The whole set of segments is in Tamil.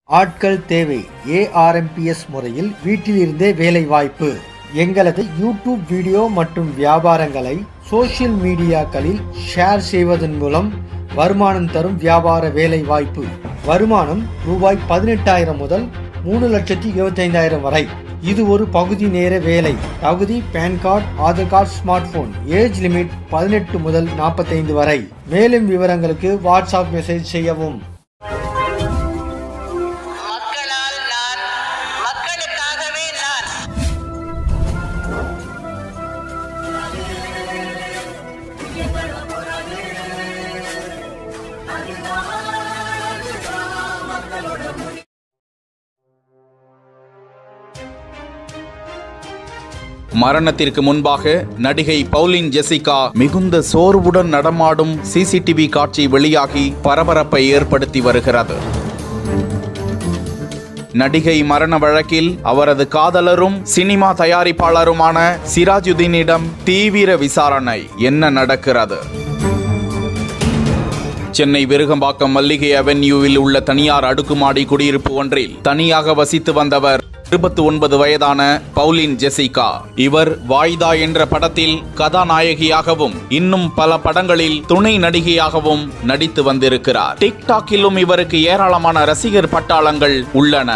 ஆட்கள் தேவை ஏஆர்எம்பிஎஸ் முறையில் வீட்டிலிருந்தே வேலை வாய்ப்பு எங்களது யூடியூப் வீடியோ மற்றும் வியாபாரங்களை சோஷியல் மீடியாக்களில் ஷேர் செய்வதன் மூலம் வருமானம் தரும் வியாபார வேலை வாய்ப்பு வருமானம் ரூபாய் பதினெட்டாயிரம் முதல் மூணு லட்சத்தி இருபத்தைந்தாயிரம் வரை இது ஒரு பகுதி நேர வேலை தகுதி PAN card Aadhaar card smart phone age limit பதினெட்டு முதல் நாற்பத்தைந்து வரை மேலும் விவரங்களுக்கு வாட்ஸ்அப் மெசேஜ் செய்யவும் மக்களால் நான் மக்களுக்காகவே நான் மரணத்திற்கு முன்பாக நடிகை பவுலின் ஜெசிகா மிகுந்த சோர்வுடன் நடமாடும் சிசிடிவி காட்சி வெளியாகி பரபரப்பை ஏற்படுத்தி வருகிறது நடிகை மரண வழக்கில் அவரது காதலரும் சினிமா தயாரிப்பாளருமான சிராஜுதீனிடம் தீவிர விசாரணை என்ன நடக்கிறது சென்னை விருகம்பாக்கம் மல்லிகை அவென்யூவில் உள்ள தனியார் அடுக்குமாடி குடியிருப்பு ஒன்றில் தனியாக வசித்து வந்தவர் இருபத்தி ஒன்பது வயதான பவுலின் ஜெசிகா இவர் வாய்தா என்ற படத்தில் கதாநாயகியாகவும் இன்னும் பல படங்களில் துணை நடிகையாகவும் நடித்து வந்திருக்கிறார் டிக்டாக்கிலும் இவருக்கு ஏராளமான ரசிகர் பட்டாளங்கள் உள்ளன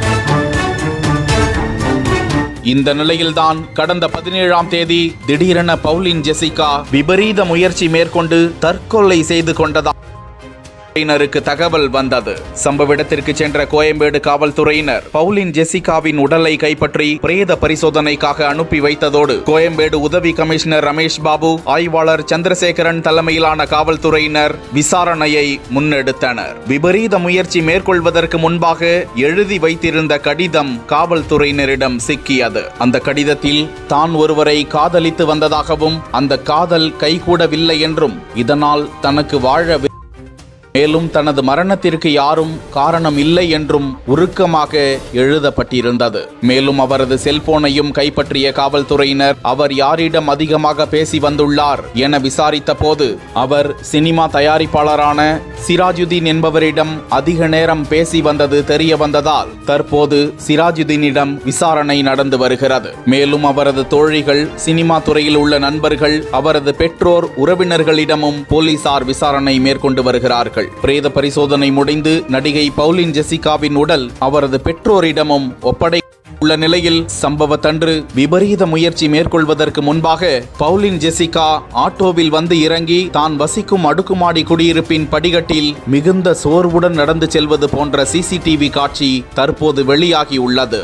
இந்த நிலையில்தான் கடந்த பதினேழாம் தேதி திடீரென பவுலின் ஜெசிகா விபரீத முயற்சி மேற்கொண்டு தற்கொலை செய்து கொண்டதா துறையினருக்கு தகவல் வந்தது சம்பவ இடத்திற்கு சென்ற கோயம்பேடு காவல்துறையினர் பவுலின் ஜெசிகாவின் உடலை கைப்பற்றி பிரேத பரிசோதனைக்காக அனுப்பி வைத்ததோடு கோயம்பேடு உதவி கமிஷனர் ரமேஷ் பாபு ஆய்வாளர் சந்திரசேகரன் தலைமையிலான காவல்துறையினர் விசாரணையை முன்னெடுத்தனர் விபரீத முயற்சி மேற்கொள்வதற்கு முன்பாக எழுதி வைத்திருந்த கடிதம் காவல்துறையினரிடம் சிக்கியது அந்த கடிதத்தில் தான் ஒருவரை காதலித்து வந்ததாகவும் அந்த காதல் கைகூடவில்லை என்றும் இதனால் தனக்கு வாழ மேலும் தனது மரணத்திற்கு யாரும் காரணம் இல்லை என்றும் உருக்கமாக எழுதப்பட்டிருந்தது மேலும் அவரது செல்போனையும் கைப்பற்றிய காவல்துறையினர் அவர் யாரிடம் அதிகமாக பேசி வந்துள்ளார் என விசாரித்த போது அவர் சினிமா தயாரிப்பாளரான சிராஜுதீன் என்பவரிடம் அதிக நேரம் பேசி வந்தது தெரிய வந்ததால் தற்போது சிராஜுதீனிடம் விசாரணை நடந்து வருகிறது மேலும் அவரது தோழிகள் சினிமா துறையில் உள்ள நண்பர்கள் அவரது பெற்றோர் உறவினர்களிடமும் போலீசார் விசாரணை மேற்கொண்டு வருகிறார்கள் பிரேத பரிசோதனை முடிந்து நடிகை பவுலின் ஜெசிகாவின் உடல் அவரது பெற்றோரிடமும் ஒப்படை உள்ள நிலையில் சம்பவத்தன்று விபரீத முயற்சி மேற்கொள்வதற்கு முன்பாக பவுலின் ஜெசிகா ஆட்டோவில் வந்து இறங்கி தான் வசிக்கும் அடுக்குமாடி குடியிருப்பின் படிகட்டில் மிகுந்த சோர்வுடன் நடந்து செல்வது போன்ற சிசிடிவி காட்சி தற்போது வெளியாகியுள்ளது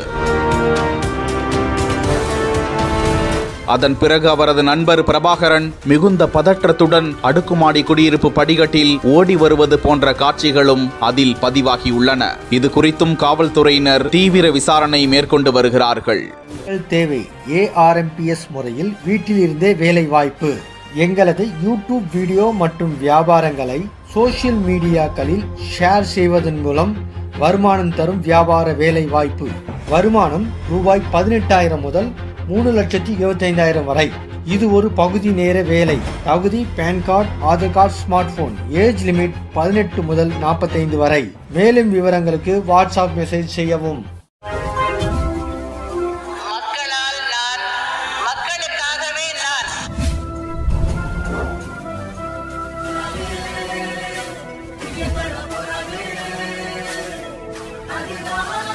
அதன் பிறகு அவரது நண்பர் பிரபாகரன் மிகுந்த பதற்றத்துடன் அடுக்குமாடி குடியிருப்பு படிகட்டில் ஓடி வருவது போன்ற காட்சிகளும் அதில் பதிவாகியுள்ளன இது குறித்தும் காவல்துறையினர் தீவிர விசாரணை மேற்கொண்டு வருகிறார்கள் ஆட்கள் தேவை ஏஆர்எம்பிஎஸ் முறையில் வீட்டிலிருந்தே வேலை வாய்ப்பு எங்களது யூடியூப் வீடியோ மற்றும் வியாபாரங்களை சோஷியல் மீடியாக்களில் ஷேர் செய்வதன் மூலம் வருமானம் தரும் வியாபார வேலை வாய்ப்பு வருமானம் ரூபாய் பதினெட்டாயிரம் முதல் மூணு லட்சத்தி இருபத்தைந்தாயிரம் வரை இது ஒரு பகுதி நேர வேலை தகுதி PAN card Aadhaar card smart phone age limit பதினெட்டு முதல் நாற்பத்தைந்து வரை மேலும் விவரங்களுக்கு வாட்ஸ்அப் மெசேஜ் செய்யவும் மக்களால் நான் மக்களுக்காகவே நான் Adiós.